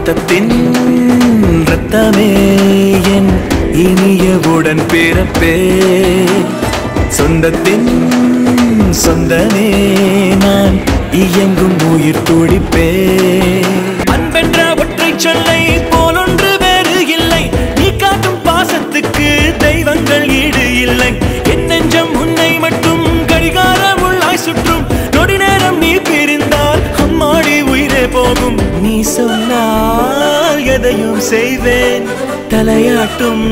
ரத்தத்தின் ரத்தமே என் இனிய உடன் பிறப்பே சொந்தத்தின் சொந்தமே நான் இயங்கும் உயிர் துடிப்பே அன்பென்ற ஒற்றை சொல்லை போலொன்று வேறு இல்லை நீ காட்டும் பாசத்துக்கு தெய்வங்கள் ஈடு இல்லை என் நெஞ்சம் உன்னை மட்டும் கடிகாரம் உள்ளாய் சுற்றும் நொடி நேரம் நீ பிரிந்தால் அம்மாடி உயிரே போகும் நீ சொன்னால் எதையும் செய்வேன் தலையாட்டும்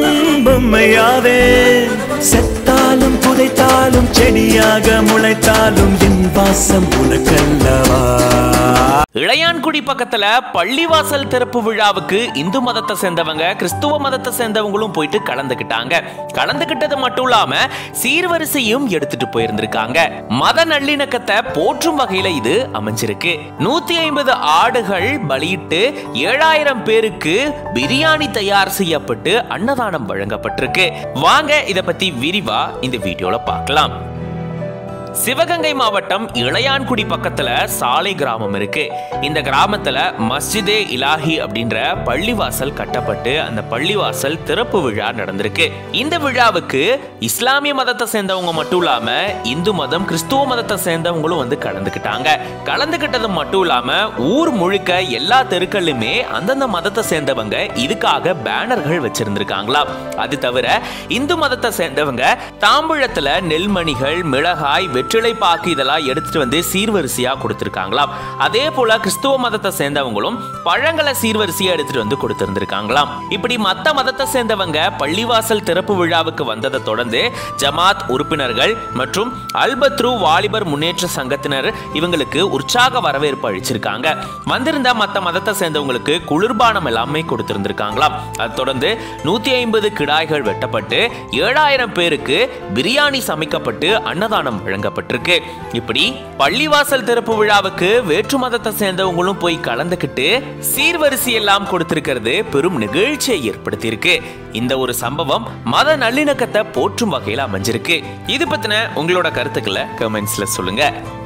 பொம்மையாவேன் செத்தாலும் புதைத்தாலும் செடியாக முளைத்தாலும் என் வாசம் உனக்கல்லவா இளையான்குடி பக்கத்துல பள்ளிவாசல் திறப்பு விழாவுக்கு இந்து மதத்தை சேர்ந்தவங்க கிறிஸ்துவ மதத்தை சேர்ந்தவங்களும் போயிட்டு கலந்துக்கிட்டாங்க கலந்துக்கிட்டது மட்டும் இல்லாம சீர்வரிசையும் எடுத்துட்டு போயிருந்திருக்காங்க மத நல்லிணக்கத்தை போற்றும் வகையில இது அமைஞ்சிருக்கு நூத்தி ஐம்பது ஆடுகள் பலியிட்டு ஏழாயிரம் பேருக்கு பிரியாணி தயார் செய்யப்பட்டு அன்னதானம் வழங்கப்பட்டிருக்கு வாங்க இத பத்தி விரிவா இந்த வீடியோல பார்க்கலாம் சிவகங்கை மாவட்டம் இளையான்குடி பக்கத்துல சாலை கிராமம் இருக்கு இந்த கிராமத்துல மஸ்ஜிதே இலாஹி அப்படின்ற பள்ளிவாசல் கட்டப்பட்டு அந்த பள்ளிவாசல் திறப்பு விழா நடந்திருக்கு இந்த விழாவுக்கு இஸ்லாமிய மதத்தை சேர்ந்தவங்க மட்டும் இல்லாம இந்து மதம் கிறிஸ்துவ மதத்தை சேர்ந்தவங்களும் வந்து கலந்துக்கிட்டாங்க கலந்துக்கிட்டது மட்டும் இல்லாம ஊர் முழுக்க எல்லா தெருக்களுமே அந்தந்த மதத்தை சேர்ந்தவங்க இதுக்காக பேனர்கள் வச்சிருந்திருக்காங்களாம் அது தவிர இந்து மதத்தை சேர்ந்தவங்க தாம்பூலத்துல நெல்மணிகள் மிளகாய் வெற்றிலை பாக்கு இதெல்லாம் எடுத்துட்டு வந்து சீர்வரிசையா கொடுத்திருக்காங்களாம் அதே போல கிறிஸ்துவ மதத்தை சேர்ந்தவங்களும் பழங்களை சீர்வரிசையா எடுத்துட்டு வந்து கொடுத்திருந்திருக்காங்களாம் இப்படி மத்த மதத்தை சேர்ந்தவங்க பள்ளிவாசல் திறப்பு விழாவுக்கு வந்ததை தொடர்ந்து ஜமாத் உறுப்பினர்கள் மற்றும் அல்பத்ரு வாலிபர் முன்னேற்ற சங்கத்தினர் இவங்களுக்கு உற்சாக வரவேற்பு அளிச்சிருக்காங்க வந்திருந்த மத்த மதத்தை சேர்ந்தவங்களுக்கு குளிர்பானம் எல்லாமே கொடுத்திருந்திருக்காங்களாம் அது தொடர்ந்து நூத்தி ஐம்பது கிடாய்கள் வெட்டப்பட்டு ஏழாயிரம் பேருக்கு பிரியாணி சமைக்கப்பட்டு அன்னதானம் வழங்கப்பட்டிருக்கு இப்படி பள்ளிவாசல் திறப்பு விழாவுக்கு வேற்று மதத்தை சேர்ந்தவங்களும் போய் கலந்துக்கிட்டு சீர்வரிசை எல்லாம் கொடுத்திருக்கிறது பெரும் நிகழ்ச்சியை ஏற்படுத்தியிருக்கு இந்த ஒரு சம்பவம் மத நல்லிணக்கத்தை போற்றும் வகையில் அமைஞ்சிருக்கு இது பத்தின உங்களோட கருத்துக்களை கமெண்ட்ஸ்ல சொல்லுங்க